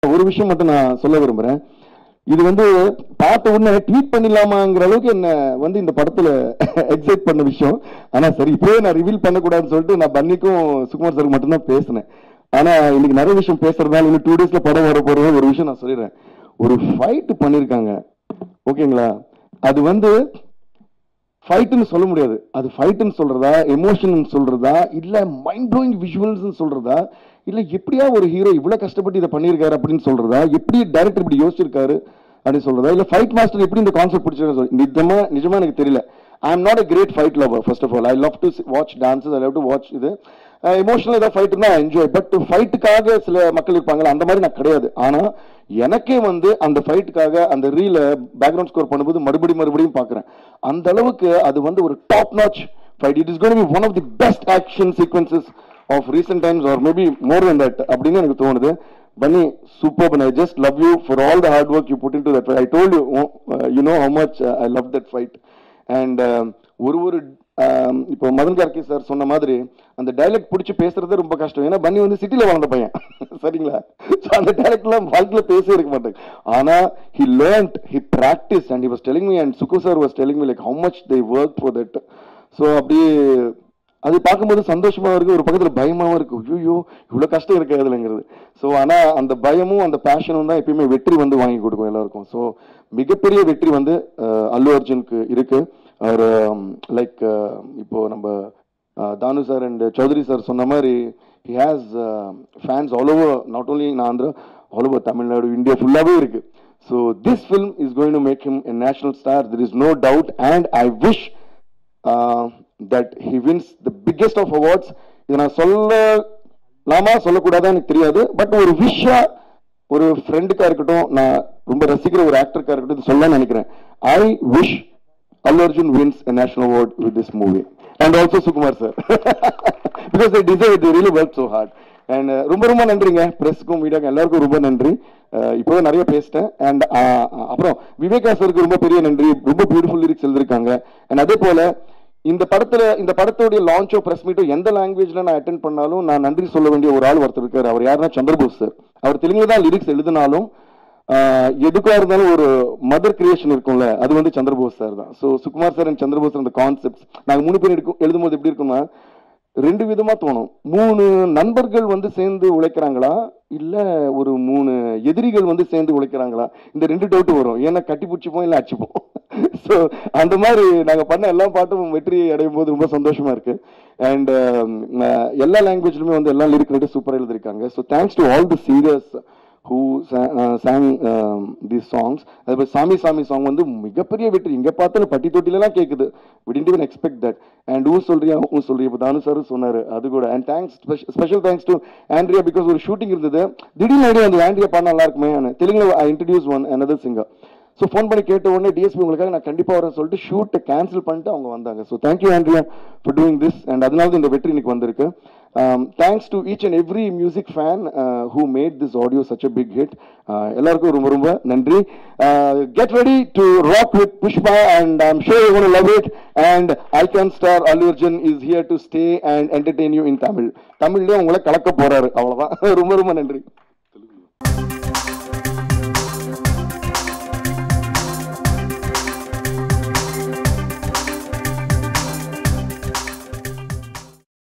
ஒரு விஷயம் மட்டும் நான் சொல்ல விரும்புறேன் இது வந்து பார்த்த உடனே ட்வீட் பண்ணிடலாமாங்கிற அளவுக்கு என்ன வந்து இந்த படத்துல எக்ஸைட் பண்ண விஷயம் ஆனா சரி இப்பவே நான் ரிவீல் பண்ணக்கூடாதுன்னு சொல்லிட்டு நான் பன்னிக்கும் சுகுமார் சார் மட்டும்தான் பேசினேன் ஆனா இன்னைக்கு நிறைய விஷயம் பேசுறதுனால இன்னும் டூ டேஸ்ல படம் வர போறது ஒரு விஷயம் நான் சொல்லிடுறேன் ஒரு ஃபைட் பண்ணிருக்காங்க ஓகேங்களா அது வந்து ஃபைட்டுன்னு சொல்ல முடியாது அது ஃபைட்டுன்னு சொல்றதா எமோஷன் சொல்றதா இல்ல மைண்ட் ப்ளோயிங் விஷுவல்ஸ் சொல்றதா இல்ல எப்படியா ஒரு ஹீரோ இவ்வளவு கஷ்டப்பட்டு இதை பண்ணியிருக்காரு அப்படின்னு சொல்றதா எப்படி டைரக்டர் இப்படி யோசிச்சிருக்காரு அப்படின்னு சொல்றதா இல்ல ஃபைட் மாஸ்டர் எப்படி இந்த கான்செப்ட் பிடிச்சிருக்காரு நிஜமா நிஜமா எனக்கு தெரியல I am not a great fight lover first of all I love to watch dances I love to watch இது எமோஷனல் ஏதாவது ஃபைட் இருந்தா என்ஜாய் பட் ஃபைட்டுக்காக சில மக்கள் இருப்பாங்கல்ல அந்த மாதிரி நான் கிடையாது ஆனா எனக்கே வந்து அந்த ஃபைட்டுக்காக அந்த ரீல பேக்ரவுண்ட் ஸ்கோர் பண்ணும்போது மறுபடியும் மறுபடியும் பார்க்குறேன் அந்த அளவுக்கு அது வந்து ஒரு top notch fight it is gonna be one of the best action sequences of recent times or maybe more than that அப்படின்னு எனக்கு தோணுது Bunny super I just love you for all the hard work you put in to that I told you you know how much I love that fight and ஒரு ஒரு um, இப்போ Madan Kharge sir சொன்ன மாதிரி அந்த dialogue பிடிச்சி பேசுறதே ரொம்ப கஷ்டம் ஏன்னா பன்னி வந்து சிட்டில வாழ்ந்த பையன் சரிங்களா ஸோ அந்த டைலாக்லாம் வாழ்க்கையில பேசவே இருக்க மாட்டாங்க ஆனா he learned he practice and he was telling me and Sukku sir was telling me like how much they work for that so அப்படியே அது பார்க்கும்போது சந்தோஷமா இருக்கு ஒரு பக்கத்துல பயமாவும் இருக்கு ஐயோ இவ்வளவு கஷ்டம் இருக்கு அதுலங்கிறது ஸோ ஆனா அந்த பயமும் அந்த பேஷனும் தான் எப்பயுமே வெற்றி வந்து வாங்கி கொடுக்கும் எல்லாருக்கும் ஸோ மிகப்பெரிய வெற்றி வந்து அஹ், அல்லு அர்ஜுனுக்கு இருக்கு அவர் லைக் இப்போ நம்ம அஹ், தானு சார் அண்ட் சௌத்ரி சார் சொன்ன மாதிரி he has fans all over not only in Andhra all over Tamil Nadu India ஃபுல்லாகவே இருக்கு so this film is going to make him a national star there is no doubt and I wish that he wins the biggest of awards இதை நான் சொல்லலாமா சொல்லக்கூடாதா எனக்கு தெரியாது but ஒரு விஷா ஒரு ஃப்ரெண்டுக்கா இருக்கட்டும் நான் ரொம்ப ரசிக்கிற ஒரு ஆக்டருக்கா இருக்கட்டும் இது சொல்லலாம்னு நினைக்கிறேன் I wish Allu Arjun wins a national award with this movie and also Sukumar sir because they deserve it they really worked so hard and ரொம்ப ரொம்ப நன்றிங்க பிரஸ்க்கும் மீடியாக்கும் எல்லாருக்கும் ரொம்ப நன்றி அஹ் இப்போவே நிறைய பேசிட்டேன் அண்ட் அப்புறம் விவேகா சருக்கு ரொம்ப பெரிய நன்றி ரொம்ப பியூட்டிஃபுல் லிரிக்ஸ் எழுதிருக்காங்க அண்ட் அதே போல இந்த படத்துல இந்த படத்தோடைய லான்ச்சோ பிரஸ் மீட்டோ எந்த லாங்குவேஜ்ல நான் அட்டென்ட் பண்ணாலும் நான் நன்றி சொல்ல வேண்டிய ஒரு ஆள் ஒருத்தர் இருக்காரு அவர் யாருன்னா சந்திரபோஸ் சார் அவர் தெலுங்குல தான் லிரிக்ஸ் எழுதினாலும் ஆஹ் எதுக்கா இருந்தாலும் ஒரு மதர் கிரியேஷன் இருக்கும்ல அது வந்து சந்திரபோஸ் சார் தான் so Sukumar sir and Chandrabose அந்த கான்செப்ட்ஸ் நாங்க மூணு பேர் எடுக்கும் எழுதும்போது எப்படி இருக்கும்னா ரெண்டு விதமா தோணும் மூணு நண்பர்கள் வந்து சேர்ந்து உழைக்கிறாங்களா இல்ல ஒரு மூணு எதிரிகள் வந்து சேர்ந்து உழைக்கிறாங்களா இந்த ரெண்டு டவுட் வரும் ஏன்னா கட்டி பிடிச்சிப்போம் இல்ல அடிச்சுப்போம் ஸோ அந்த மாதிரி நாங்க பண்ண எல்லா பாட்டும் வெற்றி அடையும் போது ரொம்ப சந்தோஷமா இருக்கு அண்ட் எல்லா லாங்குவேஜ்லுமே வந்து எல்லா லிரிக் சூப்பராக எழுதிருக்காங்க so thanks to all the serious who sang these songs அதுபோல் சாமி சாமி சாங் வந்து மிகப்பெரிய வெற்றி இங்க பார்த்தாலும் பட்டி தொட்டிலலாம் கேட்குது didn't even expect that and ஊ சொல்றியா ஊ சொல்றியா இப்போ தானு சார் சொன்னாரு அது கூட and thanks special thanks to Andrea because ஒரு ஷூட்டிங் இருந்தது திடீர்னு ஐடியா வந்து ஆண்ட்ரியா பாட நல்லா இருக்குமே தெலுங்குல I introduce one another singer so phone பண்ணி கேட்ட உடனே டிஎஸ்பி உங்களுக்காக நான் கண்டிப்பா வரேன் சொல்லிட்டு ஷூட்டை கேன்சல் பண்ணிட்டு அவங்க வந்தாங்க so thank you Andrea for doing this and அதனால தான் இந்த வெற்றி இன்னைக்கு வந்திருக்கு thanks to each and every music fan who made this audio such a big hit எல்லாருக்கும் ரொம்ப ரொம்ப நன்றி get ready to rock with Pushpa and I'm sure you gonna love it and icon star Allu Arjun is here to stay and entertain you in Tamil தமிழ்லயே உங்களை கலக்க போறாரு அவ்வளவுதான் ரொம்ப ரொம்ப நன்றி